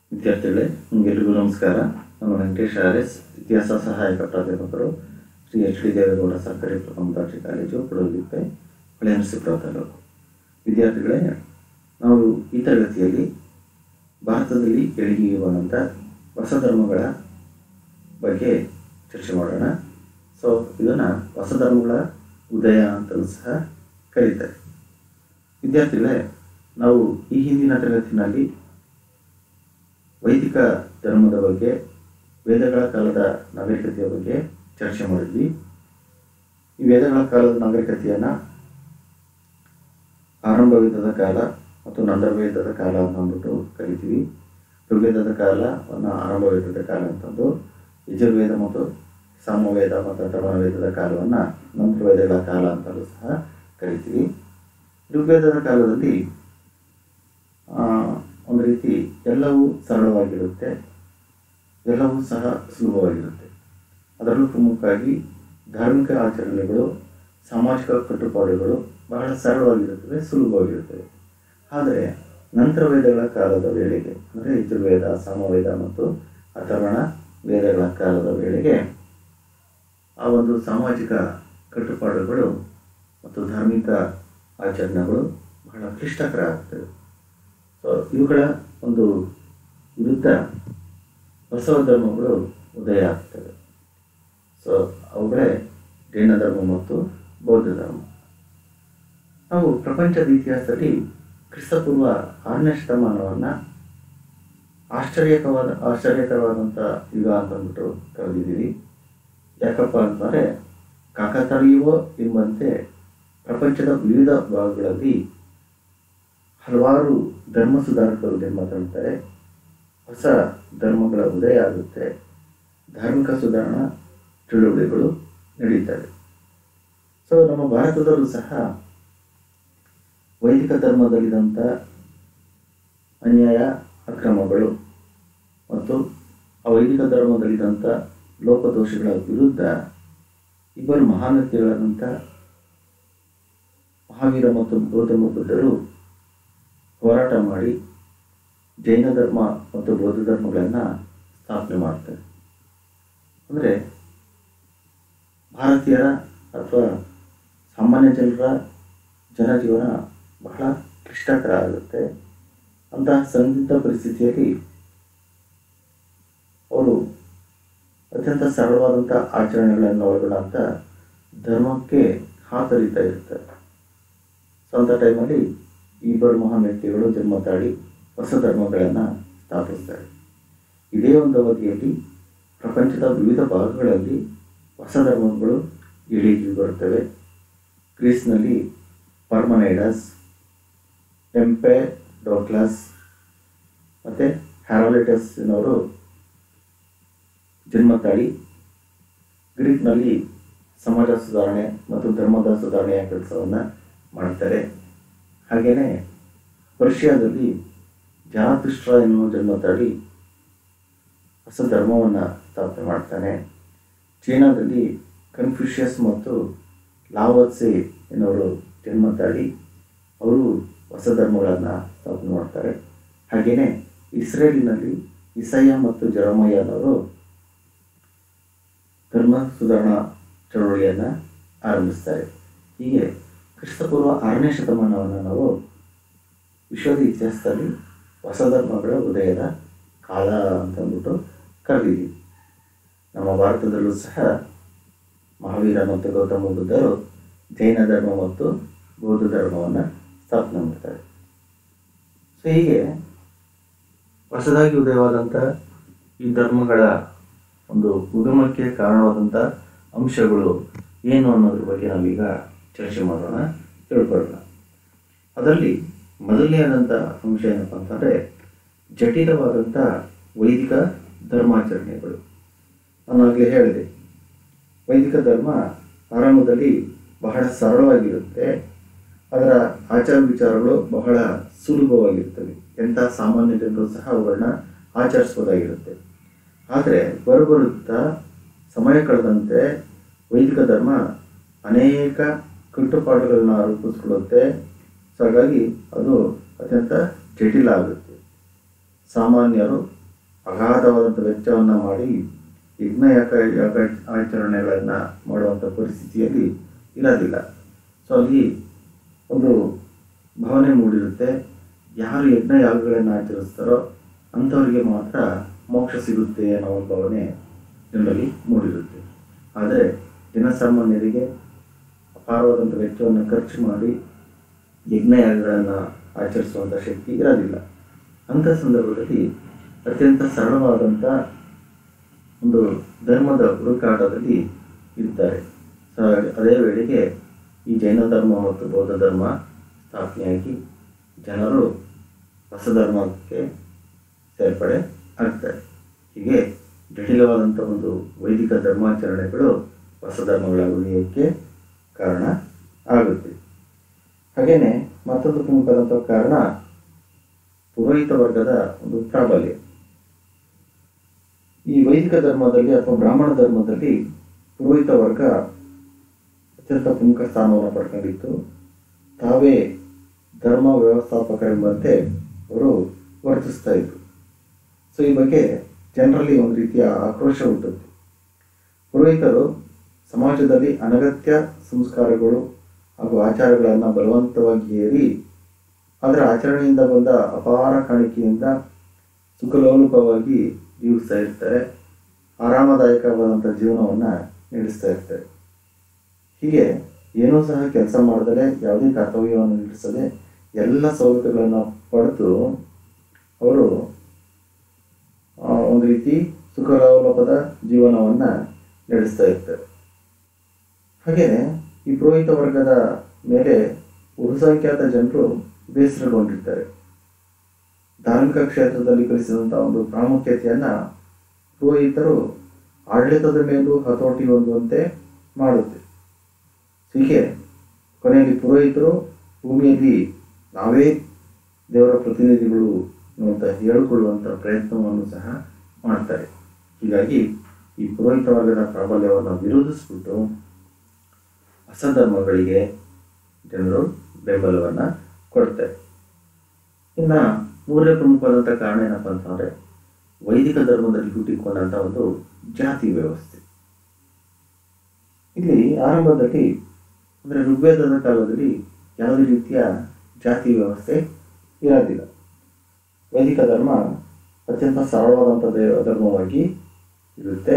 ವಿದ್ಯಾರ್ಥಿಗಳೇ ನಿಮಗೆಲ್ಲರಿಗೂ ನಮಸ್ಕಾರ ನಾನು ವೆಂಕಟೇಶ್ ಆರ್ ಎಸ್ ಇತಿಹಾಸ ಸಹಾಯಕ ಪ್ರಾಧ್ಯಾಪಕರು ಶ್ರೀ ಎಚ್ ಡಿ ದೇವೇಗೌಡ ಸರ್ಕಾರಿ ಪ್ರಥಮ ದರ್ಜೆ ಕಾಲೇಜು ಕೊಡಲಿಪ್ಪೆ ಹೊಳೆ ನರಸೀಪುರ ತಾಲೂಕು ವಿದ್ಯಾರ್ಥಿಗಳೇ ನಾವು ಈ ತರಗತಿಯಲ್ಲಿ ಭಾರತದಲ್ಲಿ ಎಳಗಿರುವಂಥ ಹೊಸ ಧರ್ಮಗಳ ಬಗ್ಗೆ ಚರ್ಚೆ ಮಾಡೋಣ ಸೊ ಇದನ್ನು ಹೊಸ ಧರ್ಮಗಳ ಉದಯ ಅಂತಲೂ ಸಹ ಕರೀತಾರೆ ವಿದ್ಯಾರ್ಥಿಗಳೇ ನಾವು ಈ ಹಿಂದಿನ ತರಗತಿನಲ್ಲಿ ವೈದಿಕ ಧರ್ಮದ ಬಗ್ಗೆ ವೇದಗಳ ಕಾಲದ ನಾಗರಿಕತೆಯ ಬಗ್ಗೆ ಚರ್ಚೆ ಮಾಡಿದ್ವಿ ಈ ವೇದಗಳ ಕಾಲದ ನಾಗರಿಕತೆಯನ್ನು ಆರಂಭ ವೇದದ ಕಾಲ ಮತ್ತು ನಂತರ ವೇದದ ಕಾಲ ಅಂತ ಅಂದ್ಬಿಟ್ಟು ಕರಿತೀವಿ ಋಗ್ವೇದದ ಕಾಲವನ್ನು ಆರಂಭ ವೇದದ ಕಾಲ ಅಂತಂದು ಯಜುರ್ವೇದ ಮತ್ತು ಸಾಮವೇದ ಮತ್ತು ಅಥರ್ವಣ ವೇದದ ಕಾಲವನ್ನು ನಂತರ ವೇದಗಳ ಕಾಲ ಅಂತಲೂ ಸಹ ಕರಿತೀವಿ ಋಗ್ವೇದದ ಕಾಲದಲ್ಲಿ ಆ, ಒಂದು ರೀತಿ ಎಲ್ಲವೂ ಸರಳವಾಗಿರುತ್ತೆ ಎಲ್ಲವೂ ಸಹ ಸುಲಭವಾಗಿರುತ್ತೆ ಅದರಲ್ಲೂ ಪ್ರಮುಖವಾಗಿ ಧಾರ್ಮಿಕ ಆಚರಣೆಗಳು ಸಾಮಾಜಿಕ ಕಟ್ಟುಪಾಡುಗಳು ಬಹಳ ಸರಳವಾಗಿರುತ್ತವೆ ಸುಲಭವಾಗಿರುತ್ತವೆ ಆದರೆ ನಂತರ ವೇದಗಳ ಕಾಲದ ವೇಳೆಗೆ ಅಂದರೆ ಯಜುರ್ವೇದ ಸಾಮವೇದ ಮತ್ತು ಅಥರ್ವಣ ವೇದಗಳ ಕಾಲದ ವೇಳೆಗೆ ಆ ಒಂದು ಸಾಮಾಜಿಕ ಕಟ್ಟುಪಾಡುಗಳು ಮತ್ತು ಧಾರ್ಮಿಕ ಆಚರಣೆಗಳು ಬಹಳ ಕ್ಲಿಷ್ಟಕರ ಆಗ್ತವೆ ಸೊ ಇವುಗಳ ಒಂದು ವಿರುದ್ಧ ಹೊಸ ಧರ್ಮಗಳು ಉದಯ ಆಗ್ತವೆ ಸೊ ಅವುಗಳೇ ಜೈನ ಧರ್ಮ ಮತ್ತು ಬೌದ್ಧ ಧರ್ಮ ನಾವು ಪ್ರಪಂಚದ ಇತಿಹಾಸದಲ್ಲಿ ಕ್ರಿಸ್ತಪೂರ್ವ ಆರನೇ ಶತಮಾನವನ್ನು ಆಶ್ಚರ್ಯಕವಾದ ಆಶ್ಚರ್ಯಕರವಾದಂಥ ಯುಗ ಅಂತಂದ್ಬಿಟ್ಟು ಕರೆದಿದ್ದೀವಿ ಯಾಕಪ್ಪ ಅಂತಂದರೆ ಕಾಕತಾಳೀಯವೋ ಎಂಬಂತೆ ಪ್ರಪಂಚದ ವಿವಿಧ ಭಾಗಗಳಲ್ಲಿ ಹಲವಾರು ಧರ್ಮ ಸುಧಾರಕರು ಜನ್ಮ ತಾಳ್ತಾರೆ ಹೊಸ ಧರ್ಮಗಳ ಉದಯ ಆಗುತ್ತೆ ಧಾರ್ಮಿಕ ಸುಧಾರಣಾ ಚಳುವಳಿಗಳು ನಡೀತವೆ ಸೊ ನಮ್ಮ ಭಾರತದಲ್ಲೂ ಸಹ ವೈದಿಕ ಧರ್ಮದಲ್ಲಿದ್ದಂಥ ಅನ್ಯಾಯ ಅಕ್ರಮಗಳು ಮತ್ತು ಆ ವೈದಿಕ ಧರ್ಮದಲ್ಲಿದ್ದಂಥ ಲೋಪದೋಷಗಳ ವಿರುದ್ಧ ಇಬ್ಬರು ಮಹಾನ್ ವ್ಯಕ್ತಿಗಳಾದಂಥ ಮಹಾವೀರ ಮತ್ತು ಗೌತಮ ಬುದ್ಧರು ಹೋರಾಟ ಮಾಡಿ ಜೈನ ಧರ್ಮ ಮತ್ತು ಬೌದ್ಧ ಧರ್ಮಗಳನ್ನು ಸ್ಥಾಪನೆ ಮಾಡ್ತಾರೆ ಅಂದರೆ ಭಾರತೀಯರ ಅಥವಾ ಸಾಮಾನ್ಯ ಜನರ ಜನಜೀವನ ಬಹಳ ಕ್ಲಿಷ್ಟಕರ ಆಗುತ್ತೆ ಅಂತಹ ಸಂದಿಗ್ಧ ಪರಿಸ್ಥಿತಿಯಲ್ಲಿ ಅವರು ಅತ್ಯಂತ ಸರಳವಾದಂಥ ಆಚರಣೆಗಳನ್ನು ಒಳಗೊಂಡಂಥ ಧರ್ಮಕ್ಕೆ ಹಾತರಿತಾ ಇರ್ತಾರೆ ಸೊ ಅಂಥ ಟೈಮಲ್ಲಿ ಈ ಇಬ್ಬರು ಮಹಾನ್ ವ್ಯಕ್ತಿಗಳು ಜನ್ಮ ತಾಳಿ ಹೊಸ ಧರ್ಮಗಳನ್ನು ಸ್ಥಾಪಿಸ್ತಾರೆ ಇದೇ ಒಂದು ಅವಧಿಯಲ್ಲಿ ಪ್ರಪಂಚದ ವಿವಿಧ ಭಾಗಗಳಲ್ಲಿ ಹೊಸ ಧರ್ಮಗಳು ಇಳಿಗೆ ಬರುತ್ತವೆ ಗ್ರೀಸ್ನಲ್ಲಿ ಪರ್ಮನೈಡಸ್ ಟೆಂಪೆ ಡೋಕ್ಲಾಸ್ ಮತ್ತು ಹ್ಯಾರೋಲಿಟಸ್ನವರು ಜನ್ಮ ತಾಳಿ ಗ್ರೀಕ್ನಲ್ಲಿ ಸಮಾಜ ಸುಧಾರಣೆ ಮತ್ತು ಧರ್ಮದ ಸುಧಾರಣೆಯ ಕೆಲಸವನ್ನು ಮಾಡ್ತಾರೆ ಹಾಗೆಯೇ ಪರ್ಷಿಯಾದಲ್ಲಿ ಜಾರತುಷ್ಟ್ರ ಎನ್ನುವ ಜನ್ಮ ತಾಳಿ ಹೊಸ ಧರ್ಮವನ್ನು ಸ್ಥಾಪನೆ ಮಾಡ್ತಾನೆ ಚೀನಾದಲ್ಲಿ ಕನ್ಫ್ಯೂಷಿಯಸ್ ಮತ್ತು ಲಾವತ್ಸೆ ಎನ್ನುವರು ಜನ್ಮ ತಾಳಿ ಅವರು ಹೊಸ ಧರ್ಮಗಳನ್ನು ಸ್ಥಾಪನೆ ಮಾಡ್ತಾರೆ ಹಾಗೆಯೇ ಇಸ್ರೇಲಿನಲ್ಲಿ ಇಸಯ್ಯ ಮತ್ತು ಜರಮಯ್ಯನವರು ಧರ್ಮ ಸುಧಾರಣಾ ಚಳವಳಿಯನ್ನು ಆರಂಭಿಸ್ತಾರೆ ಹೀಗೆ ಕ್ರಿಸ್ತಪೂರ್ವ ಆರನೇ ಶತಮಾನವನ್ನು ನಾವು ವಿಶ್ವದ ಇತಿಹಾಸದಲ್ಲಿ ಹೊಸ ಧರ್ಮಗಳ ಉದಯದ ಕಾಲ ಅಂತಂದ್ಬಿಟ್ಟು ಕರೆದಿದ್ದೀವಿ ನಮ್ಮ ಭಾರತದಲ್ಲೂ ಸಹ ಮಹಾವೀರ ಮತ್ತು ಗೌತಮ ಬುದ್ಧರು ಜೈನ ಧರ್ಮ ಮತ್ತು ಬೌದ್ಧ ಧರ್ಮವನ್ನು ಸ್ಥಾಪನೆ ಮಾಡ್ತಾರೆ ಸೊ ಹೀಗೆ ಹೊಸದಾಗಿ ಉದಯವಾದಂಥ ಈ ಧರ್ಮಗಳ ಒಂದು ಉಗಮಕ್ಕೆ ಕಾರಣವಾದಂಥ ಅಂಶಗಳು ಏನು ಅನ್ನೋದ್ರ ಬಗ್ಗೆ ನಾವೀಗ ಚರ್ಚೆ ಮಾಡೋಣ ತಿಳ್ಕೊಳ್ಳೋಣ ಅದರಲ್ಲಿ ಮೊದಲನೆಯಾದಂಥ ಅಂಶ ಏನಪ್ಪ ಅಂತಂದರೆ ಜಟಿಲವಾದಂಥ ವೈದಿಕ ಧರ್ಮಾಚರಣೆಗಳು ನಾನು ಆಗಲೇ ಹೇಳಿದೆ ವೈದಿಕ ಧರ್ಮ ಆರಂಭದಲ್ಲಿ ಬಹಳ ಸರಳವಾಗಿರುತ್ತೆ ಅದರ ಆಚಾರ ವಿಚಾರಗಳು ಬಹಳ ಸುಲಭವಾಗಿರ್ತವೆ ಎಂಥ ಸಾಮಾನ್ಯ ಜನರು ಸಹ ಅವುಗಳನ್ನ ಆಚರಿಸ್ಬೋದಾಗಿರುತ್ತೆ ಆದರೆ ಬರುಬರುತ್ತಾ ಸಮಯ ಕಳೆದಂತೆ ವೈದಿಕ ಧರ್ಮ ಅನೇಕ ಕಟ್ಟುಪಾಡುಗಳನ್ನ ರೂಪಿಸ್ಕೊಳ್ಳುತ್ತೆ ಸೊ ಹಾಗಾಗಿ ಅದು ಅತ್ಯಂತ ಜಟಿಲ ಆಗುತ್ತೆ ಸಾಮಾನ್ಯರು ಅಗಾಧವಾದಂಥ ವೆಚ್ಚವನ್ನು ಮಾಡಿ ಯಜ್ಞ ಯಾಗ ಯಾಗ ಆಚರಣೆಗಳನ್ನು ಮಾಡುವಂಥ ಪರಿಸ್ಥಿತಿಯಲ್ಲಿ ಇರೋದಿಲ್ಲ ಸೊ ಅಲ್ಲಿ ಒಂದು ಭಾವನೆ ಮೂಡಿರುತ್ತೆ ಯಾರು ಯಜ್ಞ ಯಾಗಗಳನ್ನು ಆಚರಿಸ್ತಾರೋ ಅಂಥವರಿಗೆ ಮಾತ್ರ ಮೋಕ್ಷ ಸಿಗುತ್ತೆ ಅನ್ನೋ ಒಂದು ಭಾವನೆ ಜನರಲ್ಲಿ ಮೂಡಿರುತ್ತೆ ಆದರೆ ಜನಸಾಮಾನ್ಯರಿಗೆ ಅಪಾರವಾದಂಥ ವೆಚ್ಚವನ್ನು ಖರ್ಚು ಮಾಡಿ ಯಜ್ಞಯಾಗಗಳನ್ನು ಆಚರಿಸುವಂಥ ಶಕ್ತಿ ಇರೋದಿಲ್ಲ ಅಂಥ ಸಂದರ್ಭದಲ್ಲಿ ಅತ್ಯಂತ ಸರಳವಾದಂಥ ಒಂದು ಧರ್ಮದ ಹುಡುಕಾಟದಲ್ಲಿ ಇರ್ತಾರೆ ಸೊ ಅದೇ ವೇಳೆಗೆ ಈ ಜೈನ ಧರ್ಮ ಮತ್ತು ಬೌದ್ಧ ಧರ್ಮ ಸ್ಥಾಪನೆಯಾಗಿ ಜನರು ಹೊಸ ಧರ್ಮಕ್ಕೆ ಸೇರ್ಪಡೆ ಆಗ್ತಾರೆ ಹೀಗೆ ಜಟಿಲವಾದಂಥ ಒಂದು ವೈದಿಕ ಧರ್ಮಾಚರಣೆಗಳು ಹೊಸ ಧರ್ಮಗಳ ಉಳಿಯೋಕ್ಕೆ ಕಾರಣ ಆಗುತ್ತೆ ಹಾಗೆಯೇ ಮತ್ತೊಂದು ಪ್ರಮುಖವಾದಂಥ ಕಾರಣ ಪುರೋಹಿತ ವರ್ಗದ ಒಂದು ಪ್ರಾಬಲ್ಯ ಈ ವೈದಿಕ ಧರ್ಮದಲ್ಲಿ ಅಥವಾ ಬ್ರಾಹ್ಮಣ ಧರ್ಮದಲ್ಲಿ ಪುರೋಹಿತ ವರ್ಗ ಅತ್ಯಂತ ಪ್ರಮುಖ ಸ್ಥಾನವನ್ನು ಪಡ್ಕೊಂಡಿತ್ತು ತಾವೇ ಧರ್ಮ ವ್ಯವಸ್ಥಾಪಕರೆಂಬಂತೆ ಅವರು ವರ್ತಿಸ್ತಾ ಇದ್ರು ಸೊ ಈ ಬಗ್ಗೆ ಜನರಲ್ಲಿ ಒಂದು ರೀತಿಯ ಆಕ್ರೋಶ ಹುಟ್ಟುತ್ತೆ ಪುರೋಹಿತರು ಸಮಾಜದಲ್ಲಿ ಅನಗತ್ಯ ಸಂಸ್ಕಾರಗಳು ಹಾಗೂ ಆಚಾರಗಳನ್ನು ಬಲವಂತವಾಗಿ ಏರಿ ಅದರ ಆಚರಣೆಯಿಂದ ಬಂದ ಅಪಾರ ಕಾಣಿಕೆಯಿಂದ ಸುಖಲೋಲುಪವಾಗಿ ಜೀವಿಸ್ತಾ ಇರ್ತಾರೆ ಆರಾಮದಾಯಕವಾದಂಥ ಜೀವನವನ್ನು ನಡೆಸ್ತಾ ಇರ್ತಾರೆ ಹೀಗೆ ಏನೂ ಸಹ ಕೆಲಸ ಮಾಡದಲೇ ಯಾವುದೇ ಕರ್ತವ್ಯವನ್ನು ನಡೆಸದೆ ಎಲ್ಲ ಸವಲತ್ತುಗಳನ್ನು ಪಡೆದು ಅವರು ಆ, ಒಂದು ರೀತಿ ಸುಖಲೋಲಪದ ಜೀವನವನ್ನು ನಡೆಸ್ತಾ ಇರ್ತಾರೆ ಹಾಗೆ ಈ ಪುರೋಹಿತ ವರ್ಗದ ಮೇಲೆ ಬಹುಸಂಖ್ಯಾತ ಜನರು ಬೇಸರಗೊಂಡಿರ್ತಾರೆ ಧಾರ್ಮಿಕ ಕ್ಷೇತ್ರದಲ್ಲಿ ಕಲಿಸಿದಂಥ ಒಂದು ಪ್ರಾಮುಖ್ಯತೆಯನ್ನು ಪುರೋಹಿತರು ಆಡಳಿತದ ಮೇಲೂ ಹತೋಟಿ ಹೊಂದುವಂತೆ ಮಾಡುತ್ತೆ ಹೀಗೆ ಕೊನೆಯಲ್ಲಿ ಪುರೋಹಿತರು ಭೂಮಿಯಲ್ಲಿ ನಾವೇ ದೇವರ ಪ್ರತಿನಿಧಿಗಳು ಅಂತ ಹೇಳಿಕೊಳ್ಳುವಂಥ ಪ್ರಯತ್ನವನ್ನು ಸಹ ಮಾಡ್ತಾರೆ ಹೀಗಾಗಿ ಈ ಪುರೋಹಿತ ವರ್ಗದ ಪ್ರಾಬಲ್ಯವನ್ನು ವಿರೋಧಿಸ್ಬಿಟ್ಟು ಹೊಸ ಧರ್ಮಗಳಿಗೆ ಜನರು ಬೆಂಬಲವನ್ನು ಕೊಡ್ತಾರೆ ಇನ್ನು ಮೂರನೇ ಪ್ರಮುಖವಾದಂಥ ಕಾರಣ ಏನಪ್ಪ ಅಂತಂದರೆ ವೈದಿಕ ಧರ್ಮದಲ್ಲಿ ಹುಟ್ಟಿಕೊಂಡಂಥ ಒಂದು ಜಾತಿ ವ್ಯವಸ್ಥೆ ಇಲ್ಲಿ ಆರಂಭದಲ್ಲಿ ಅಂದರೆ ಋಗ್ವೇದದ ಕಾಲದಲ್ಲಿ ಯಾವುದೇ ರೀತಿಯ ಜಾತಿ ವ್ಯವಸ್ಥೆ ಇರೋದಿಲ್ಲ ವೈದಿಕ ಧರ್ಮ ಅತ್ಯಂತ ಸರಳವಾದಂಥ ದೇ- ಧರ್ಮವಾಗಿ ಇರುತ್ತೆ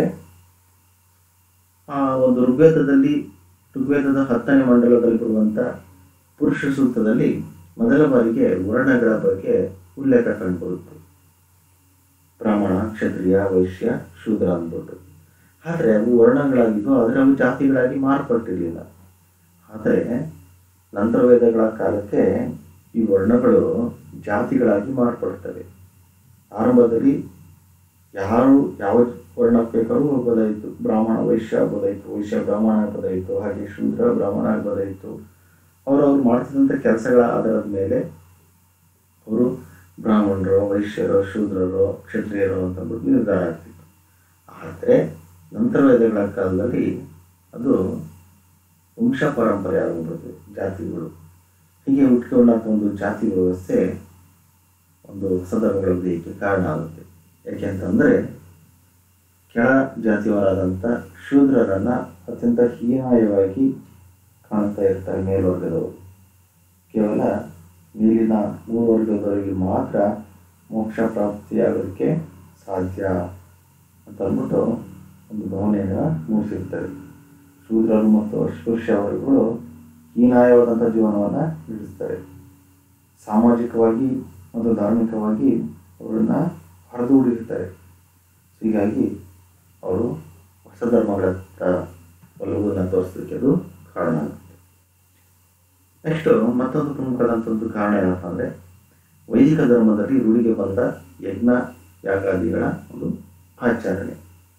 ಆ ಒಂದು ಋಗ್ವೇದದಲ್ಲಿ ಋಗ್ವೇದದ ಹತ್ತನೇ ಮಂಡಲದಲ್ಲಿ ಬರುವಂಥ ಪುರುಷ ಸೂಕ್ತದಲ್ಲಿ ಮೊದಲ ಬಾರಿಗೆ ವರ್ಣಗಳ ಬಗ್ಗೆ ಉಲ್ಲೇಖ ಕಂಡುಬರುತ್ತೆ ಬ್ರಾಹ್ಮಣ ಕ್ಷತ್ರಿಯ ವೈಶ್ಯ ಶೂದ್ರ ಅಂದ್ಬಿಟ್ಟು ಆದರೆ ಅವು ವರ್ಣಗಳಾಗಿದ್ದು ಆದರೆ ಅವು ಜಾತಿಗಳಾಗಿ ಮಾರ್ಪಟ್ಟಿರಲಿಲ್ಲ ಆದರೆ ನಂತರ ವೇದಗಳ ಕಾಲಕ್ಕೆ ಈ ವರ್ಣಗಳು ಜಾತಿಗಳಾಗಿ ಮಾರ್ಪಡ್ತವೆ ಆರಂಭದಲ್ಲಿ ಯಾರು ಯಾವ ವರ್ಣಕ್ಕೆ ಬೇಕಾದ್ರೂ ಹೋಗ್ಬೋದಾಯಿತು ಬ್ರಾಹ್ಮಣ ವೈಶ್ಯ ಆಗ್ಬೋದಾಯಿತು ವೈಶ್ಯ ಬ್ರಾಹ್ಮಣ ಆಗ್ಬೋದಾಯಿತು ಹಾಗೆ ಶೂದ್ರ ಬ್ರಾಹ್ಮಣ ಆಗ್ಬೋದಾಯಿತು ಅವರು ಅವ್ರು ಮಾಡ್ತಿದ್ದಂಥ ಕೆಲಸಗಳ ಆಧಾರದ ಮೇಲೆ ಅವರು ಬ್ರಾಹ್ಮಣರು ವೈಶ್ಯರು ಶೂದ್ರರು ಕ್ಷತ್ರಿಯರು ಅಂತಂದ್ಬಿಟ್ಟು ನಿರ್ಧಾರ ಆಗ್ತಿತ್ತು ಆದರೆ ನಂತರ ವೇದಗಳ ಕಾಲದಲ್ಲಿ ಅದು ವಂಶ ಪರಂಪರೆ ಆಗಿಬಿಡುತ್ತೆ ಜಾತಿಗಳು ಹೀಗೆ ಹುಟ್ಕೊಂಡಂಥ ಒಂದು ಜಾತಿ ವ್ಯವಸ್ಥೆ ಒಂದು ಹೊಸ ಧರ್ಮಗಳ ಉದಯಕ್ಕೆ ಕಾರಣ ಆಗುತ್ತೆ ಯಾಕೆ ಅಂತಂದರೆ ಕೆಳ ಜಾತಿಯವರಾದಂಥ ಶೂದ್ರರನ್ನು ಅತ್ಯಂತ ಹೀನಾಯವಾಗಿ ಕಾಣ್ತಾ ಇರ್ತಾರೆ ಮೇಲ್ವರ್ಗದವರು ಕೇವಲ ಮೇಲಿನ ಮೂರು ವರ್ಗದವರಿಗೆ ಮಾತ್ರ ಮೋಕ್ಷ ಪ್ರಾಪ್ತಿಯಾಗೋದಕ್ಕೆ ಸಾಧ್ಯ ಅಂತ ಅಂದ್ಬಿಟ್ಟು ಒಂದು ಭಾವನೆಯನ್ನು ಮೂಡಿಸಿರ್ತಾರೆ ಶೂದ್ರರು ಮತ್ತು ಅಸ್ಪೃಶ್ಯ ವರ್ಗಗಳು ಹೀನಾಯವಾದಂಥ ಜೀವನವನ್ನು ನಡೆಸ್ತಾರೆ ಸಾಮಾಜಿಕವಾಗಿ ಮತ್ತು ಧಾರ್ಮಿಕವಾಗಿ ಅವರನ್ನು ಹರಿದೂಡಿರ್ತಾರೆ ಹೀಗಾಗಿ ಅವರು ಹೊಸ ಧರ್ಮಗಳತ್ತ ಒಲವನ್ನು ತೋರಿಸೋದಕ್ಕೆ ಅದು ಕಾರಣ ಆಗುತ್ತೆ ನೆಕ್ಸ್ಟು ಮತ್ತೊಂದು ಪ್ರಮುಖವಾದಂಥ ಒಂದು ಕಾರಣ ಏನಪ್ಪ ಅಂದರೆ ವೈದಿಕ ಧರ್ಮದಲ್ಲಿ ರೂಢಿಗೆ ಬಂದ ಯಜ್ಞ ಯಾಗಾದಿಗಳ ಒಂದು ಆಚರಣೆ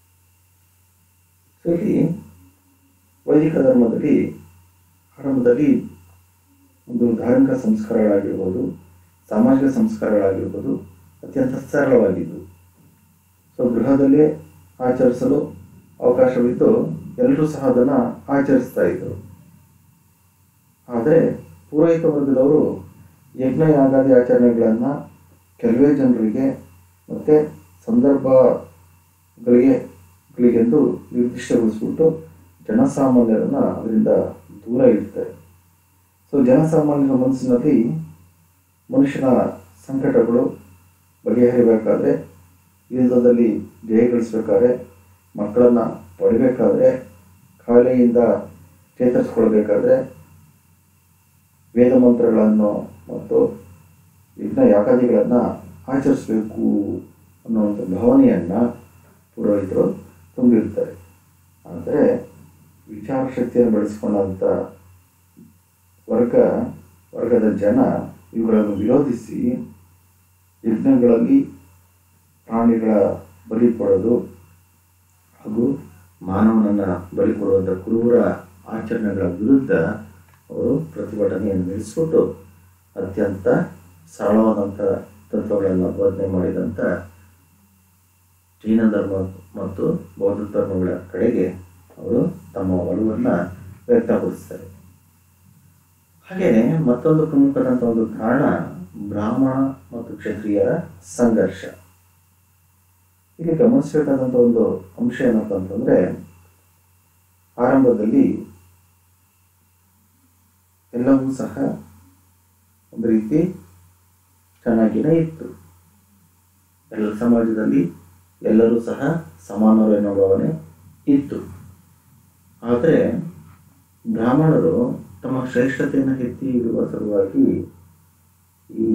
ಸೊ ಇಲ್ಲಿ ವೈದಿಕ ಧರ್ಮದಲ್ಲಿ ಆರಂಭದಲ್ಲಿ ಒಂದು ಧಾರ್ಮಿಕ ಸಂಸ್ಕಾರಗಳಾಗಿರ್ಬೋದು ಸಾಮಾಜಿಕ ಸಂಸ್ಕಾರಗಳಾಗಿರ್ಬೋದು ಅತ್ಯಂತ ಸರಳವಾಗಿದ್ದು ಸೊ ಗೃಹದಲ್ಲೇ ಆಚರಿಸಲು ಅವಕಾಶವಿದ್ದು ಎಲ್ಲರೂ ಸಹ ಅದನ್ನು ಆಚರಿಸ್ತಾ ಇದ್ದರು ಆದರೆ ಪುರೋಹಿತ ವರ್ಗದವರು ಯಜ್ಞ ಯಾಗಾದಿ ಆಚರಣೆಗಳನ್ನು ಕೆಲವೇ ಜನರಿಗೆ ಮತ್ತು ಸಂದರ್ಭಗಳಿಗೆ ಗಳಿಗೆಂದು ನಿರ್ದಿಷ್ಟಗೊಳಿಸ್ಬಿಟ್ಟು ಜನಸಾಮಾನ್ಯರನ್ನು ಅದರಿಂದ ದೂರ ಇಡ್ತಾರೆ ಸೊ ಜನಸಾಮಾನ್ಯರ ಮನಸ್ಸಿನಲ್ಲಿ ಮನುಷ್ಯನ ಸಂಕಟಗಳು ಬಗೆಹರಿಬೇಕಾದ್ರೆ ಯುದ್ಧದಲ್ಲಿ ಜಯ ಗಳಿಸ್ಬೇಕಾದ್ರೆ ಮಕ್ಕಳನ್ನು ಪಡಿಬೇಕಾದ್ರೆ ಕಾಯಿಲೆಯಿಂದ ಚೇತರಿಸ್ಕೊಳ್ಬೇಕಾದ್ರೆ ವೇದ ಮಂತ್ರಗಳನ್ನು ಮತ್ತು ಯಜ್ಞ ಯಾಗಾದಿಗಳನ್ನು ಆಚರಿಸಬೇಕು ಅನ್ನುವಂಥ ಭಾವನೆಯನ್ನು ಪುರೋಹಿತರು ತುಂಬಿರ್ತಾರೆ ಆದರೆ ವಿಚಾರ ಶಕ್ತಿಯನ್ನು ಬೆಳೆಸ್ಕೊಂಡಂಥ ವರ್ಗ ವರ್ಗದ ಜನ ಇವುಗಳನ್ನು ವಿರೋಧಿಸಿ ಯಜ್ಞಗಳಲ್ಲಿ ಪ್ರಾಣಿಗಳ ಬಲಿ ಕೊಡೋದು ಹಾಗೂ ಮಾನವನನ್ನು ಬಲಿ ಕೊಡುವಂಥ ಕ್ರೂರ ಆಚರಣೆಗಳ ವಿರುದ್ಧ ಅವರು ಪ್ರತಿಭಟನೆಯನ್ನು ನಡೆಸಿಬಿಟ್ಟು ಅತ್ಯಂತ ಸರಳವಾದಂಥ ತತ್ವಗಳನ್ನು ಬೋಧನೆ ಮಾಡಿದಂಥ ಜೈನ ಧರ್ಮ ಮತ್ತು ಬೌದ್ಧ ಧರ್ಮಗಳ ಕಡೆಗೆ ಅವರು ತಮ್ಮ ಒಲವನ್ನು ವ್ಯಕ್ತಪಡಿಸ್ತಾರೆ ಹಾಗೆಯೇ ಮತ್ತೊಂದು ಪ್ರಮುಖದಂಥ ಒಂದು ಕಾರಣ ಬ್ರಾಹ್ಮಣ ಮತ್ತು ಕ್ಷತ್ರಿಯರ ಸಂಘರ್ಷ ಇಲ್ಲಿ ಗಮನಿಸಬೇಕಾದಂಥ ಒಂದು ಅಂಶ ಏನಪ್ಪ ಅಂತಂದರೆ ಆರಂಭದಲ್ಲಿ ಎಲ್ಲವೂ ಸಹ ಒಂದು ರೀತಿ ಚೆನ್ನಾಗಿನೇ ಇತ್ತು ಎಲ್ಲ ಸಮಾಜದಲ್ಲಿ ಎಲ್ಲರೂ ಸಹ ಸಮಾನರು ಎನ್ನುವ ಭಾವನೆ ಇತ್ತು ಆದರೆ ಬ್ರಾಹ್ಮಣರು ತಮ್ಮ ಶ್ರೇಷ್ಠತೆಯನ್ನು ಎತ್ತಿ ಇಡುವ ಸಲುವಾಗಿ ಈ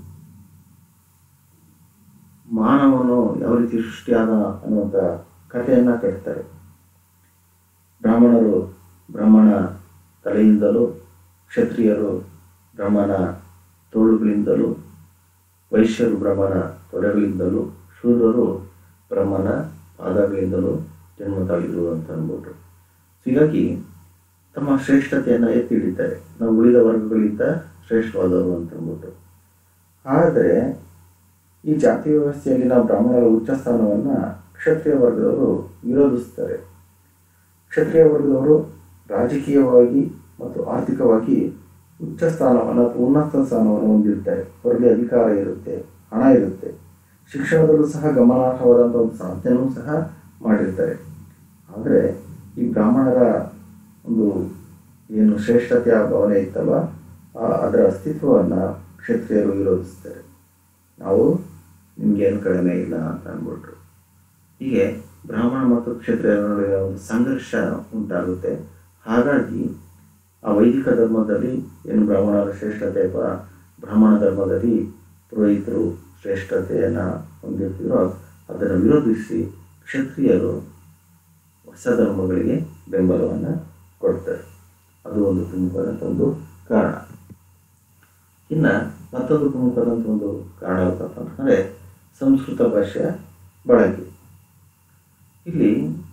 ಮಾನವನು ಯಾವ ರೀತಿ ಸೃಷ್ಟಿಯಾದ ಅನ್ನುವಂಥ ಕಥೆಯನ್ನು ಕಟ್ತಾರೆ ಬ್ರಾಹ್ಮಣರು ಬ್ರಹ್ಮಣ ತಲೆಯಿಂದಲೂ ಕ್ಷತ್ರಿಯರು ಬ್ರಹ್ಮನ ತೋಳುಗಳಿಂದಲೂ ವೈಶ್ಯರು ಬ್ರಹ್ಮನ ತೊಡೆಗಳಿಂದಲೂ ಶೂದ್ರರು ಬ್ರಹ್ಮನ ಪಾದಗಳಿಂದಲೂ ಜನ್ಮ ತಾಳಿದ್ರು ಅಂತ ಅಂದ್ಬಿಟ್ರು ಹೀಗಾಗಿ ತಮ್ಮ ಶ್ರೇಷ್ಠತೆಯನ್ನು ಎತ್ತಿ ಹಿಡಿತಾರೆ ನಾವು ಉಳಿದ ವರ್ಗಗಳಿಂದ ಶ್ರೇಷ್ಠವಾದವರು ಅಂತ ಅಂದ್ಬಿಟ್ಟು ಆದರೆ ಈ ಜಾತಿ ವ್ಯವಸ್ಥೆಯಲ್ಲಿನ ಬ್ರಾಹ್ಮಣರ ಉಚ್ಚ ಸ್ಥಾನವನ್ನು ಕ್ಷತ್ರಿಯ ವರ್ಗದವರು ವಿರೋಧಿಸ್ತಾರೆ ಕ್ಷತ್ರಿಯ ವರ್ಗದವರು ರಾಜಕೀಯವಾಗಿ ಮತ್ತು ಆರ್ಥಿಕವಾಗಿ ಉಚ್ಚ ಸ್ಥಾನವನ್ನು ಅಥವಾ ಉನ್ನತ ಸ್ಥಾನವನ್ನು ಹೊಂದಿರ್ತಾರೆ ಅವರಿಗೆ ಅಧಿಕಾರ ಇರುತ್ತೆ ಹಣ ಇರುತ್ತೆ ಶಿಕ್ಷಣದಲ್ಲೂ ಸಹ ಗಮನಾರ್ಹವಾದಂಥ ಒಂದು ಸಾಧನೆಯೂ ಸಹ ಮಾಡಿರ್ತಾರೆ ಆದರೆ ಈ ಬ್ರಾಹ್ಮಣರ ಒಂದು ಏನು ಶ್ರೇಷ್ಠತೆಯ ಭಾವನೆ ಇತ್ತಲ್ಲ ಆ- ಅದರ ಅಸ್ತಿತ್ವವನ್ನು ಕ್ಷತ್ರಿಯರು ವಿರೋಧಿಸ್ತಾರೆ ನಾವು ನಿಮಗೇನು ಕಡಿಮೆ ಇಲ್ಲ ಅಂತ ಅಂದ್ಬಿಟ್ರು ಹೀಗೆ ಬ್ರಾಹ್ಮಣ ಮತ್ತು ಕ್ಷತ್ರಿಯರ ನಡುವೆ ಒಂದು ಸಂಘರ್ಷ ಉಂಟಾಗುತ್ತೆ ಹಾಗಾಗಿ ಆ ವೈದಿಕ ಧರ್ಮದಲ್ಲಿ ಏನು ಬ್ರಾಹ್ಮಣರ ಶ್ರೇಷ್ಠತೆ ಅಥವಾ ಬ್ರಾಹ್ಮಣ ಧರ್ಮದಲ್ಲಿ ಪುರೋಹಿತರು ಶ್ರೇಷ್ಠತೆಯನ್ನು ಹೊಂದಿರ್ತಿರೋ ಅದನ್ನು ವಿರೋಧಿಸಿ ಕ್ಷತ್ರಿಯರು ಹೊಸ ಧರ್ಮಗಳಿಗೆ ಬೆಂಬಲವನ್ನು ಕೊಡ್ತಾರೆ ಅದು ಒಂದು ಪ್ರಮುಖವಾದಂಥ ಒಂದು ಕಾರಣ ಇನ್ನು ಮತ್ತೊಂದು ಪ್ರಮುಖವಾದಂಥ ಒಂದು ಕಾರಣ ಯಾವತ್ತಪ್ಪ ಅಂತಂದರೆ ಸಂಸ್ಕೃತ ಭಾಷೆಯ ಬಳಕೆ ಇಲ್ಲಿ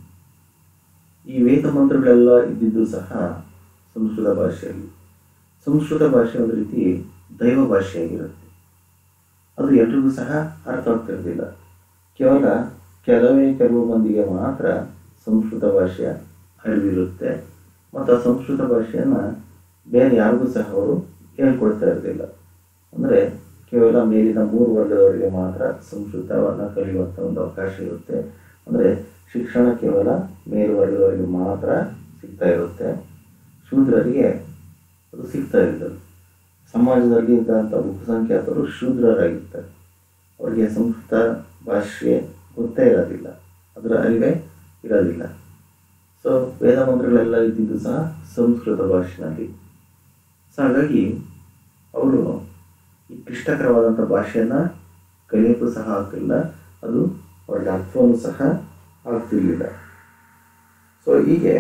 ಈ ವೇದ ಮಂತ್ರಗಳೆಲ್ಲ ಇದ್ದಿದ್ದು ಸಹ ಸಂಸ್ಕೃತ ಭಾಷೆಯಲ್ಲಿ ಸಂಸ್ಕೃತ ಭಾಷೆ ಒಂದು ರೀತಿ ದೈವ ಭಾಷೆಯಾಗಿರುತ್ತೆ ಅದು ಎಲ್ರಿಗೂ ಸಹ ಅರ್ಥ ಆಗ್ತಿರ್ಲಿಲ್ಲ ಕೇವಲ ಕೆಲವೇ ಕೆಲವು ಮಂದಿಗೆ ಮಾತ್ರ ಸಂಸ್ಕೃತ ಭಾಷೆಯ ಅರಿವಿರುತ್ತೆ ಮತ್ತು ಆ ಸಂಸ್ಕೃತ ಭಾಷೆಯನ್ನು ಬೇರೆ ಯಾರಿಗೂ ಸಹ ಅವರು ಹೇಳ್ಕೊಡ್ತಾ ಇರಲಿಲ್ಲ ಅಂದರೆ ಕೇವಲ ಮೇಲಿನ ಮೂರು ವರ್ಗದವರಿಗೆ ಮಾತ್ರ ಸಂಸ್ಕೃತವನ್ನು ಕಲಿಯುವಂಥ ಒಂದು ಅವಕಾಶ ಇರುತ್ತೆ ಅಂದರೆ ಶಿಕ್ಷಣ ಕೇವಲ ಮೇಲ್ವರ್ಗದವರಿಗೆ ಮಾತ್ರ ಸಿಗ್ತಾ ಇರುತ್ತೆ ಶೂದ್ರರಿಗೆ ಅದು ಸಿಗ್ತಾ ಇರ್ತದೆ ಸಮಾಜದಲ್ಲಿ ಇದ್ದಂಥ ಬಹುಸಂಖ್ಯಾತರು ಶೂದ್ರರಾಗಿರ್ತಾರೆ ಅವರಿಗೆ ಸಂಸ್ಕೃತ ಭಾಷೆ ಗೊತ್ತೇ ಇರೋದಿಲ್ಲ ಅದರ ಅರಿವೇ ಇರೋದಿಲ್ಲ ಸೊ ವೇದ ಮಂತ್ರಗಳೆಲ್ಲ ಇದ್ದಿದ್ದು ಸಹ ಸಂಸ್ಕೃತ ಭಾಷೆಯಲ್ಲಿ ಸೊ ಹಾಗಾಗಿ ಅವರು ಈ ಕ್ಲಿಷ್ಟಕರವಾದಂಥ ಭಾಷೆಯನ್ನು ಕಲಿಯೋಕ್ಕೂ ಸಹ ಆಗ್ತಿಲ್ಲ ಅದು ಅವರಿಗೆ ಅರ್ಥವನ್ನು ಸಹ ಆಗ್ತಿರ್ಲಿಲ್ಲ ಸೊ ಹೀಗೆ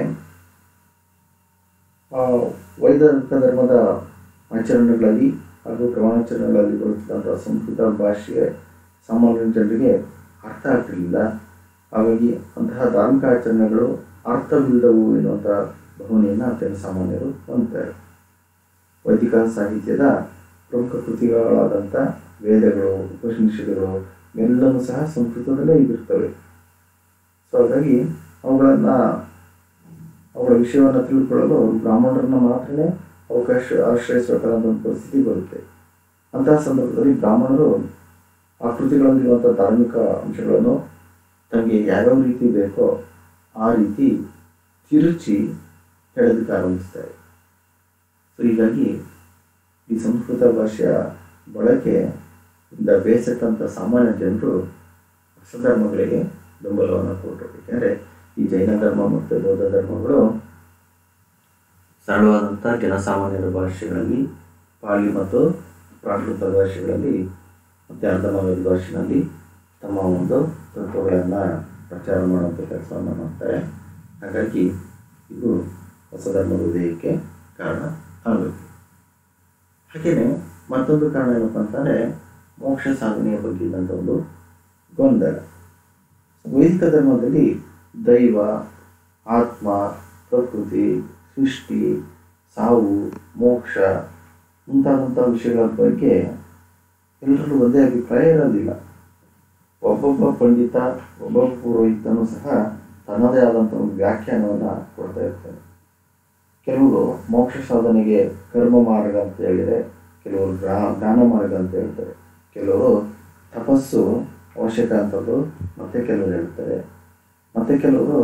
ಆ, ವೈದಿಕ ಧರ್ಮದ ಆಚರಣೆಗಳಲ್ಲಿ ಹಾಗೂ ಪ್ರಮಾಣಾಚರಣೆಗಳಲ್ಲಿ ಬರುತ್ತಿದ್ದಂಥ ಸಂಸ್ಕೃತ ಭಾಷೆ ಸಾಮಾನ್ಯ ಜನರಿಗೆ ಅರ್ಥ ಆಗ್ತಿರಲಿಲ್ಲ ಹಾಗಾಗಿ ಅಂತಹ ಧಾರ್ಮಿಕ ಆಚರಣೆಗಳು ಅರ್ಥವಿಲ್ಲದವು ಎನ್ನುವಂಥ ಭಾವನೆಯನ್ನು ಜನಸಾಮಾನ್ಯರು ಹೊಂದ್ತಾರೆ ವೈದಿಕ ಸಾಹಿತ್ಯದ ಪ್ರಮುಖ ಕೃತಿಗಳಾದಂಥ ವೇದಗಳು ಉಪನಿಷತ್ತುಗಳು ಎಲ್ಲವೂ ಸಹ ಸಂಸ್ಕೃತದಲ್ಲೇ ಇದಿರ್ತವೆ ಸೊ ಹಾಗಾಗಿ ಅವುಗಳನ್ನು ಅವುಗಳ ವಿಷಯವನ್ನು ತಿಳ್ಕೊಳ್ಳಲು ಬ್ರಾಹ್ಮಣರನ್ನ ಮಾತ್ರನೇ ಅವಕಾಶ ಆಶ್ರಯಿಸಬೇಕಾದಂಥ ಒಂದು ಪರಿಸ್ಥಿತಿ ಬರುತ್ತೆ ಅಂತಹ ಸಂದರ್ಭದಲ್ಲಿ ಬ್ರಾಹ್ಮಣರು ಆ ಕೃತಿಗಳಲ್ಲಿರುವಂಥ ಧಾರ್ಮಿಕ ಅಂಶಗಳನ್ನು ತಮಗೆ ಯಾವ್ಯಾವ ರೀತಿ ಬೇಕೋ ಆ ರೀತಿ ತಿರುಚಿ ಹೇಳೋದಕ್ಕೆ ಆರಂಭಿಸ್ತಾರೆ ಸೊ ಹೀಗಾಗಿ ಈ ಸಂಸ್ಕೃತ ಭಾಷೆಯ ಬಳಕೆಯಿಂದ ಬೇಸತ್ತಂಥ ಸಾಮಾನ್ಯ ಜನರು ಹೊಸ ಧರ್ಮಗಳಿಗೆ ಬೆಂಬಲವನ್ನು ಕೊಟ್ಟರು ಏಕೆಂದರೆ ಈ ಜೈನ ಧರ್ಮ ಮತ್ತು ಬೌದ್ಧ ಧರ್ಮಗಳು ಸರಳವಾದಂಥ ಜನಸಾಮಾನ್ಯರ ಭಾಷೆಗಳಲ್ಲಿ ಪಾಲಿ ಮತ್ತು ಪ್ರಾಕೃತ ಭಾಷೆಗಳಲ್ಲಿ ಮತ್ತು ಅರ್ಧಮಾನದ ಭಾಷೆಯಲ್ಲಿ ತಮ್ಮ ಒಂದು ತತ್ವಗಳನ್ನು ಪ್ರಚಾರ ಮಾಡುವಂಥ ಕೆಲಸವನ್ನು ಮಾಡ್ತಾರೆ ಹಾಗಾಗಿ ಇದು ಹೊಸ ಧರ್ಮದ ಉದಯಕ್ಕೆ ಕಾರಣ ಆಗಬೇಕು ಹಾಗೆಯೇ ಮತ್ತೊಂದು ಕಾರಣ ಏನಪ್ಪ ಅಂತಂದರೆ ಮೋಕ್ಷ ಸಾಧನೆಯ ಬಗ್ಗೆ ಇದ್ದಂಥ ಒಂದು ಗೊಂದಲ ವೈದಿಕ ಧರ್ಮದಲ್ಲಿ ದೈವ ಆತ್ಮ ಪ್ರಕೃತಿ ಸೃಷ್ಟಿ ಸಾವು ಮೋಕ್ಷ ಮುಂತಾದಂಥ ವಿಷಯಗಳ ಬಗ್ಗೆ ಎಲ್ಲರಲ್ಲೂ ಒಂದೇ ಅಭಿಪ್ರಾಯ ಇರೋದಿಲ್ಲ ಒಬ್ಬೊಬ್ಬ ಪಂಡಿತ ಒಬ್ಬೊಬ್ಬ ಪುರೋಹಿತನೂ ಸಹ ತನ್ನದೇ ಆದಂಥ ಒಂದು ವ್ಯಾಖ್ಯಾನವನ್ನು ಕೊಡ್ತಾ ಇರ್ತಾರೆ ಕೆಲವರು ಮೋಕ್ಷ ಸಾಧನೆಗೆ ಕರ್ಮ ಮಾರ್ಗ ಅಂತ ಹೇಳಿದರೆ ಕೆಲವರು ಗ್ರಾ ಜ್ಞಾನ ಮಾರ್ಗ ಅಂತ ಹೇಳ್ತಾರೆ ಕೆಲವರು ತಪಸ್ಸು ಅವಶ್ಯಕ ಅಂತದ್ದು ಮತ್ತೆ ಕೆಲವರು ಹೇಳ್ತಾರೆ ಮತ್ತೆ ಕೆಲವರು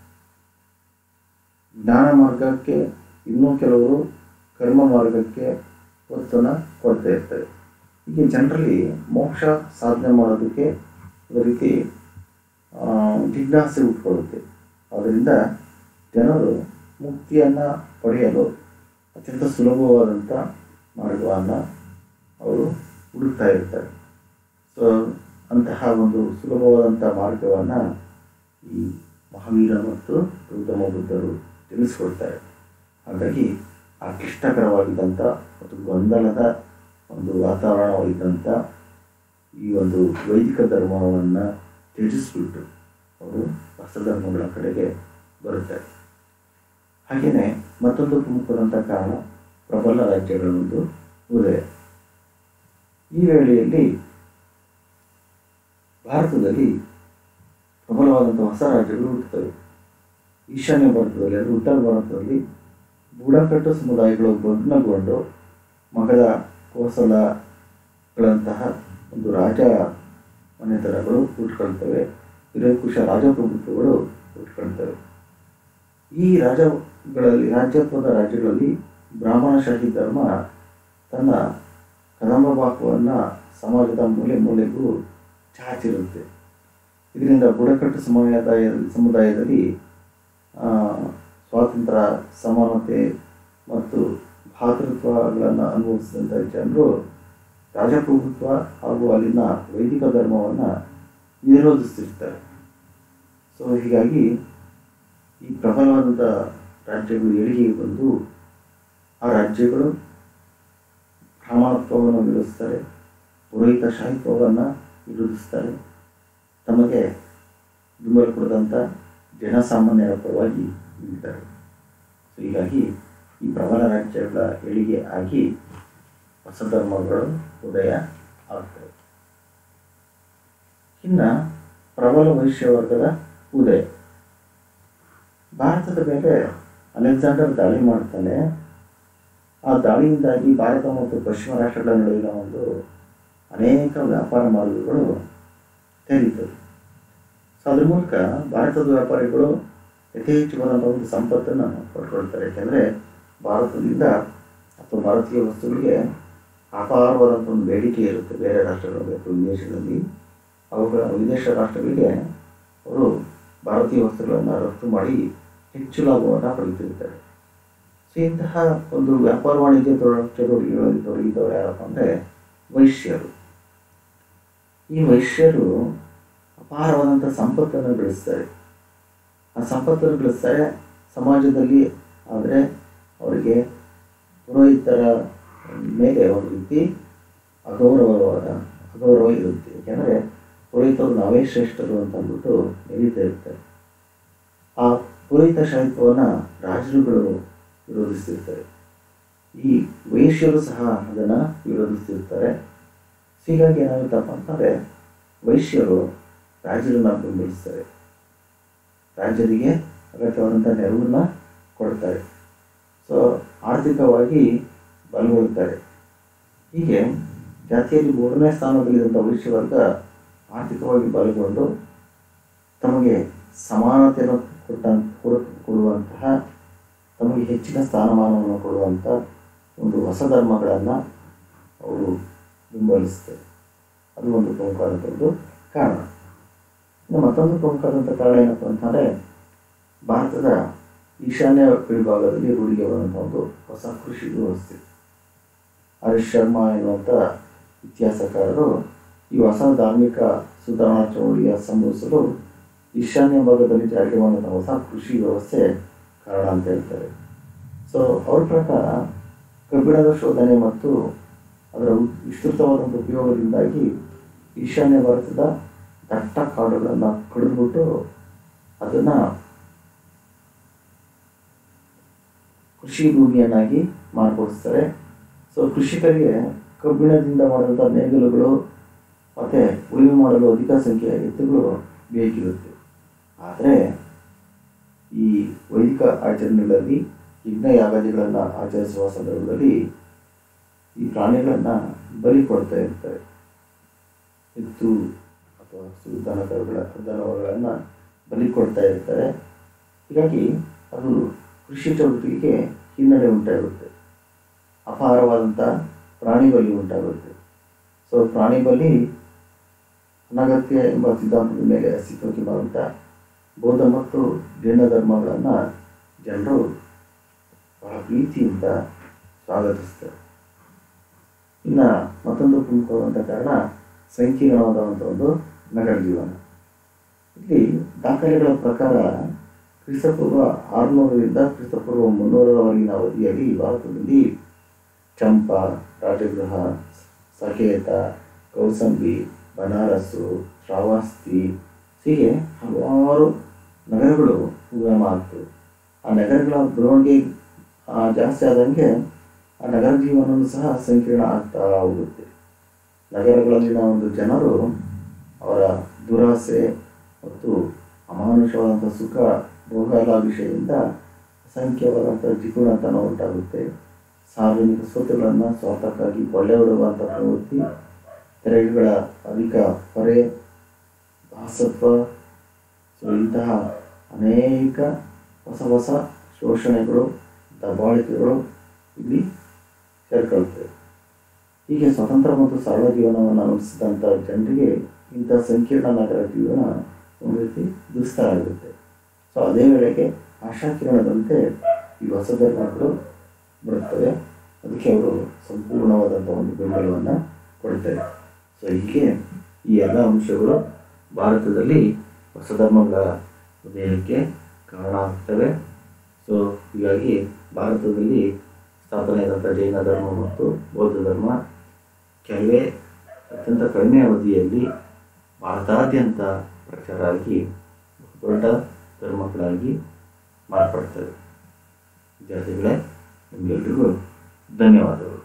ಜ್ಞಾನ ಮಾರ್ಗಕ್ಕೆ ಇನ್ನೂ ಕೆಲವರು ಕರ್ಮ ಮಾರ್ಗಕ್ಕೆ ಒತ್ತನ್ನು ಕೊಡ್ತಾ ಇರ್ತಾರೆ ಹೀಗೆ ಜನರಲ್ಲಿ ಮೋಕ್ಷ ಸಾಧನೆ ಮಾಡೋದಕ್ಕೆ ಒಂದು ರೀತಿ ಆ, ಜಿಜ್ಞಾಸೆ ಉಟ್ಕೊಳ್ಳುತ್ತೆ ಆದ್ದರಿಂದ ಜನರು ಮುಕ್ತಿಯನ್ನು ಪಡೆಯಲು ಅತ್ಯಂತ ಸುಲಭವಾದಂಥ ಮಾರ್ಗವನ್ನು ಅವರು ಹುಡುಕ್ತಾ ಇರ್ತಾರೆ ಸೊ ಅಂತಹ ಒಂದು ಸುಲಭವಾದಂಥ ಮಾರ್ಗವನ್ನು ಈ ಮಹಾವೀರ ಮತ್ತು ಗೌತಮ ಬುದ್ಧರು ತಿಳಿಸ್ಕೊಡ್ತಾರೆ ಹಾಗಾಗಿ ಆ ಕ್ಲಿಷ್ಟಕರವಾಗಿದ್ದಂಥ ಮತ್ತು ಗೊಂದಲದ ಒಂದು ವಾತಾವರಣವಾಗಿದ್ದಂಥ ಈ ಒಂದು ವೈದಿಕ ಧರ್ಮವನ್ನು ತ್ಯಜಿಸ್ಬಿಟ್ಟು ಅವರು ಹೊಸ ಧರ್ಮಗಳ ಕಡೆಗೆ ಬರುತ್ತಾರೆ ಹಾಗೆಯೇ ಮತ್ತೊಂದು ಪ್ರಮುಖವಾದಂಥ ಕಾರಣ ಪ್ರಬಲ ರಾಜ್ಯಗಳ ಒಂದು ಉದಯ ಈ ವೇಳೆಯಲ್ಲಿ ಭಾರತದಲ್ಲಿ ಪ್ರಬಲವಾದಂಥ ಹೊಸ ರಾಜ್ಯಗಳು ಹುಟ್ಟುತ್ತವೆ ಈಶಾನ್ಯ ಭಾರತದಲ್ಲಿ ಅಂದರೆ ಉತ್ತರ ಭಾರತದಲ್ಲಿ ಬುಡಕಟ್ಟು ಸಮುದಾಯಗಳು ಭಗ್ನಗೊಂಡು ಮಗಳ ಕೋಸಲಗಳಂತಹ ಒಂದು ರಾಜ ಮನೆತನಗಳು ಹುಟ್ಕೊಳ್ತವೆ ಹಿರಕುಶ ರಾಜಪ್ರಭುತ್ವಗಳು ಹುಟ್ಕೊಳ್ತವೆ ಈ ರಾಜ್ಯಗಳಲ್ಲಿ ರಾಜ್ಯತ್ವದ ರಾಜ್ಯಗಳಲ್ಲಿ ಬ್ರಾಹ್ಮಣಶಾಹಿ ಧರ್ಮ ತನ್ನ ಕದಂಬಬಾಹುವನ್ನು ಸಮಾಜದ ಮೂಲೆ ಮೂಲೆಗೂ ಚಾಚಿರುತ್ತೆ ಇದರಿಂದ ಬುಡಕಟ್ಟು ಸಮುದಾಯ ಸಮುದಾಯದಲ್ಲಿ ಆ, ಸ್ವಾತಂತ್ರ್ಯ ಸಮಾನತೆ ಮತ್ತು ಭಾತೃತ್ವಗಳನ್ನು ಅನುಭವಿಸಿದಂಥ ಜನರು ರಾಜಪ್ರಭುತ್ವ ಹಾಗೂ ಅಲ್ಲಿನ ವೈದಿಕ ಧರ್ಮವನ್ನು ವಿರೋಧಿಸ್ತಿರ್ತಾರೆ ಸೊ ಹೀಗಾಗಿ ಈ ಪ್ರಬಲವಾದಂಥ ರಾಜ್ಯಗಳು ಏಳಿಗೆಗೆ ಬಂದು ಆ ರಾಜ್ಯಗಳು ಬ್ರಾಹ್ಮಣತ್ವವನ್ನು ವಿರೋಧಿಸ್ತಾರೆ ಪುರೋಹಿತ ಶಾಹಿತ್ವವನ್ನು ವಿರೋಧಿಸ್ತಾರೆ ತಮಗೆ ಬೆಂಬಲ ಕೊಡದಂಥ ಜನಸಾಮಾನ್ಯರ ಪರವಾಗಿ ನಿಲ್ತಾರೆ ಸೊ ಹೀಗಾಗಿ ಈ ಪ್ರಬಲ ರಾಜ್ಯಗಳ ಏಳಿಗೆ ಆಗಿ ಹೊಸ ಧರ್ಮಗಳು ಉದಯ ಆಗ್ತವೆ ಇನ್ನು ಪ್ರಬಲ ವೈಶ್ಯ ವರ್ಗದ ಉದಯ ಭಾರತದ ಮೇಲೆ ಅಲೆಕ್ಸಾಂಡರ್ ದಾಳಿ ಮಾಡ್ತಾನೆ ಆ ದಾಳಿಯಿಂದಾಗಿ ಭಾರತ ಮತ್ತು ಪಶ್ಚಿಮ ರಾಷ್ಟ್ರಗಳ ನಡುವಿನ ಒಂದು ಅನೇಕ ವ್ಯಾಪಾರ ಮಾರ್ಗಗಳು ತೆರೀತವೆ ಸೊ ಅದ್ರ ಮೂಲಕ ಭಾರತದ ವ್ಯಾಪಾರಿಗಳು ಯಥೇಚ್ಛವಾದಂಥ ಒಂದು ಸಂಪತ್ತನ್ನು ಪಡ್ಕೊಳ್ತಾರೆ ಯಾಕೆಂದರೆ ಭಾರತದಿಂದ ಅಥವಾ ಭಾರತೀಯ ವಸ್ತುಗಳಿಗೆ ಅಪಾರವಾದಂಥ ಒಂದು ಬೇಡಿಕೆ ಇರುತ್ತೆ ಬೇರೆ ರಾಷ್ಟ್ರಗಳಲ್ಲಿ ಅಥವಾ ವಿದೇಶಗಳಲ್ಲಿ ಅವುಗಳ ವಿದೇಶ ರಾಷ್ಟ್ರಗಳಿಗೆ ಅವರು ಭಾರತೀಯ ವಸ್ತುಗಳನ್ನು ರಫ್ತು ಮಾಡಿ ಹೆಚ್ಚು ಲಾಭವನ್ನು ಪಡೆಯುತ್ತಿರ್ತಾರೆ ಸೊ ಇಂತಹ ಒಂದು ವ್ಯಾಪಾರ ವಾಣಿಜ್ಯ ತೊಡ- ಚಟುವಟಿಕೆಗಳಲ್ಲಿ ತೊಡಗಿದವರು ಯಾರಪ್ಪ ಅಂದರೆ ವೈಶ್ಯರು ಈ ವೈಶ್ಯರು ಅಪಾರವಾದಂಥ ಸಂಪತ್ತನ್ನು ಬೆಳೆಸ್ತಾರೆ ಆ ಸಂಪತ್ತನ್ನು ಬೆಳೆಸ್ತಾರೆ ಸಮಾಜದಲ್ಲಿ ಆದರೆ ಅವರಿಗೆ ಪುರೋಹಿತರ ಮೇಲೆ ಒಂದು ರೀತಿ ಅಗೌರವವಾದ ಅಗೌರವ ಇರುತ್ತೆ ಯಾಕೆಂದರೆ ಪುರೋಹಿತರು ನಾವೇ ಶ್ರೇಷ್ಠರು ಅಂತ ಅಂದ್ಬಿಟ್ಟು ನಡೀತಾ ಇರ್ತಾರೆ ಆ ಪುರೋಹಿತ ಸಾಹಿತ್ಯವನ್ನು ರಾಜರುಗಳು ವಿರೋಧಿಸ್ತಿರ್ತಾರೆ ಈ ವೈಶ್ಯರು ಸಹ ಅದನ್ನು ವಿರೋಧಿಸ್ತಿರ್ತಾರೆ ಸೊ ಹೀಗಾಗಿ ಏನಾಗುತ್ತಪ್ಪ ಅಂತಂದರೆ ವೈಶ್ಯರು ರಾಜರನ್ನ ಬೆಂಬಲಿಸ್ತಾರೆ ರಾಜರಿಗೆ ಅಗತ್ಯವಾದಂಥ ನೆರವನ್ನ ಕೊಡ್ತಾರೆ ಸೊ ಆರ್ಥಿಕವಾಗಿ ಬಲಗೊಳ್ತಾರೆ ಹೀಗೆ ಜಾತಿಯಲ್ಲಿ ಮೂರನೇ ಸ್ಥಾನದಲ್ಲಿದ್ದಂಥ ವೈಶ್ಯ ವರ್ಗ ಆರ್ಥಿಕವಾಗಿ ಬಲಗೊಂಡು ತಮಗೆ ಸಮಾನತೆಯನ್ನು ಕೊಟ್ಟ ಕೊಡ- ಕೊಡುವಂತಹ ತಮಗೆ ಹೆಚ್ಚಿನ ಸ್ಥಾನಮಾನವನ್ನು ಕೊಡುವಂಥ ಒಂದು ಹೊಸ ಧರ್ಮಗಳನ್ನು ಅವರು ಬೆಂಬಲಿಸ್ತಾರೆ ಅದು ಒಂದು ಪ್ರಮುಖವಾದಂಥದ್ದು ಕಾರಣ ಇನ್ನು ಮತ್ತೊಂದು ಪ್ರಮುಖವಾದಂಥ ಕಾರಣ ಏನಪ್ಪ ಅಂತಂದರೆ ಭಾರತದ ಈಶಾನ್ಯ ಗಡಿಭಾಗದಲ್ಲಿ ರೂಢಿಗೆ ಬಂದಂಥ ಒಂದು ಹೊಸ ಕೃಷಿ ವ್ಯವಸ್ಥೆ ಹರೀಶ್ ಶರ್ಮಾ ಎನ್ನುವಂಥ ಇತಿಹಾಸಕಾರರು ಈ ಹೊಸ ಧಾರ್ಮಿಕ ಸುಧಾರಣಾ ಚಳವಳಿಯ ಸಂಭವಿಸಲು ಈಶಾನ್ಯ ಭಾಗದಲ್ಲಿ ಜಾರಿಗೆ ಬಂದಂಥ ಹೊಸ ಕೃಷಿ ವ್ಯವಸ್ಥೆ ಕಾರಣ ಅಂತ ಹೇಳ್ತಾರೆ ಸೊ ಅವ್ರ ಪ್ರಕಾರ ಕಬ್ಬಿಣದ ಶೋಧನೆ ಮತ್ತು ಅದರ ಉ- ವಿಸ್ತೃತವಾದಂಥ ಉಪಯೋಗದಿಂದಾಗಿ ಈಶಾನ್ಯ ಭಾರತದ ದಟ್ಟ ಕಾಡುಗಳನ್ನು ಕಡಿದ್ಬಿಟ್ಟು ಅದನ್ನು ಕೃಷಿ ಭೂಮಿಯನ್ನಾಗಿ ಮಾರ್ಪಡಿಸ್ತಾರೆ ಸೊ ಕೃಷಿಕರಿಗೆ ಕಬ್ಬಿಣದಿಂದ ಮಾಡಿದಂಥ ನೇಗಿಲುಗಳು ಮತ್ತು ಉಳುಮೆ ಮಾಡಲು ಅಧಿಕ ಸಂಖ್ಯೆಯ ಎತ್ತುಗಳು ಬೇಕಿರುತ್ತೆ ಆದರೆ ಈ ವೈದಿಕ ಆಚರಣೆಗಳಲ್ಲಿ ಯಜ್ಞ ಯಾಗಾದಿಗಳನ್ನು ಆಚರಿಸುವ ಸಂದರ್ಭದಲ್ಲಿ ಈ ಪ್ರಾಣಿಗಳನ್ನು ಬಲಿ ಕೊಡ್ತಾ ಇರ್ತಾರೆ ಎತ್ತು ಅಥವಾ ಹಸು ದನಕರುಗಳ ದನಗಳನ್ನು ಬಲಿ ಕೊಡ್ತಾ ಇರ್ತಾರೆ ಹೀಗಾಗಿ ಅದು ಕೃಷಿ ಚಟುವಟಿಕೆಗೆ ಹಿನ್ನಡೆ ಉಂಟಾಗುತ್ತೆ ಅಪಾರವಾದಂಥ ಪ್ರಾಣಿ ಬಲಿ ಉಂಟಾಗುತ್ತೆ ಸೊ ಪ್ರಾಣಿ ಬಲಿ ಅನಗತ್ಯ ಎಂಬ ಸಿದ್ಧಾಂತದ ಮೇಲೆ ಅಸ್ತಿತ್ವಕ್ಕೆ ಬಂದಂಥ ಬೌದ್ಧ ಮತ್ತು ಜೈನ ಧರ್ಮಗಳನ್ನು ಜನರು ಬಹಳ ಪ್ರೀತಿಯಿಂದ ಸ್ವಾಗತಿಸ್ತಾರೆ ಇನ್ನು ಮತ್ತೊಂದು ಪ್ರಮುಖವಾದಂಥ ಕಾರಣ ಸಂಕೀರ್ಣವಾದಂಥ ಒಂದು ನಗರ ಜೀವನ ಇಲ್ಲಿ ದಾಖಲೆಗಳ ಪ್ರಕಾರ ಕ್ರಿಸ್ತಪೂರ್ವ ಆರುನೂರರಿಂದ ಕ್ರಿಸ್ತಪೂರ್ವ ಮುನ್ನೂರರವರೆಗಿನ ಅವಧಿಯಲ್ಲಿ ಭಾರತದಲ್ಲಿ ಚಂಪಾ ರಾಜಗೃಹ ಸಕೇತ ಕೌಸಂಬಿ ಬನಾರಸ್ಸು ಶ್ರಾವಸ್ತಿ ಹೀಗೆ ಹಲವಾರು ನಗರಗಳು ಉಗಮ ಆಗ್ತವೆ ಆ ನಗರಗಳ ಬೆಳವಣಿಗೆ ಆ, ಜಾಸ್ತಿ ಆದಂಗೆ ಆ ನಗರ ಜೀವನವೂ ಸಹ ಸಂಕೀರ್ಣ ಆಗ್ತಾ ಹೋಗುತ್ತೆ ನಗರಗಳಲ್ಲಿನ ಒಂದು ಜನರು ಅವರ ದುರಾಸೆ ಮತ್ತು ಅಮಾನುಷವಾದಂಥ ಸುಖ ಭೋಗಾಲಾಭಿಷೆಯಿಂದ ಅಸಂಖ್ಯವಾದಂಥ ಜಿಗುಣತನ ಉಂಟಾಗುತ್ತೆ ಸಾರ್ವಜನಿಕ ಸ್ವತ್ತುಗಳನ್ನು ಸ್ವಾರ್ಥಕ್ಕಾಗಿ ಕೊಳ್ಳೆ ಹೊಡುವಂಥ ಪ್ರವೃತ್ತಿ ತೆರಿಗೆಗಳ ಅಧಿಕ ಹೊರೆ ದಾಸತ್ವ ಸೊ ಇಂತಹ ಅನೇಕ ಹೊಸ ಹೊಸ ಶೋಷಣೆಗಳು ದಬ್ಬಾಳಿಕೆಗಳು ಇಲ್ಲಿ ಸೇರ್ಕೊಳ್ತವೆ ಹೀಗೆ ಸ್ವತಂತ್ರ ಮತ್ತು ಸರಳ ಜೀವನವನ್ನು ಅನುಭವಿಸಿದಂಥ ಜನರಿಗೆ ಇಂಥ ಸಂಕೀರ್ಣ ನಗರ ಜೀವನ ಒಂದು ರೀತಿ ದುಸ್ತರ ಆಗುತ್ತೆ ಸೊ ಅದೇ ವೇಳೆಗೆ ಆಶಾಕಿರಣದಂತೆ ಈ ಹೊಸ ಧರ್ಮಗಳು ಬರುತ್ತವೆ ಅದಕ್ಕೆ ಅವರು ಸಂಪೂರ್ಣವಾದಂಥ ಒಂದು ಬೆಂಬಲವನ್ನು ಕೊಡ್ತಾರೆ ಸೊ ಹೀಗೆ ಈ ಎಲ್ಲ ಅಂಶಗಳು ಭಾರತದಲ್ಲಿ ಹೊಸ ಧರ್ಮಗಳ ಉದಯಕ್ಕೆ ಕಾರಣ ಆಗ್ತವೆ ಸೊ ಹೀಗಾಗಿ ಭಾರತದಲ್ಲಿ ಸ್ಥಾಪನೆಯಾದಂಥ ಜೈನ ಧರ್ಮ ಮತ್ತು ಬೌದ್ಧ ಧರ್ಮ ಕೆಲವೇ ಅತ್ಯಂತ ಕಡಿಮೆ ಅವಧಿಯಲ್ಲಿ ಭಾರತಾದ್ಯಂತ ಪ್ರಚಾರ ಆಗಿ ದೊಡ್ಡ ಧರ್ಮಗಳಾಗಿ ಮಾರ್ಪಡ್ತವೆ ವಿದ್ಯಾರ್ಥಿಗಳೇ ನಿಮಗೆಲ್ರಿಗೂ ಧನ್ಯವಾದಗಳು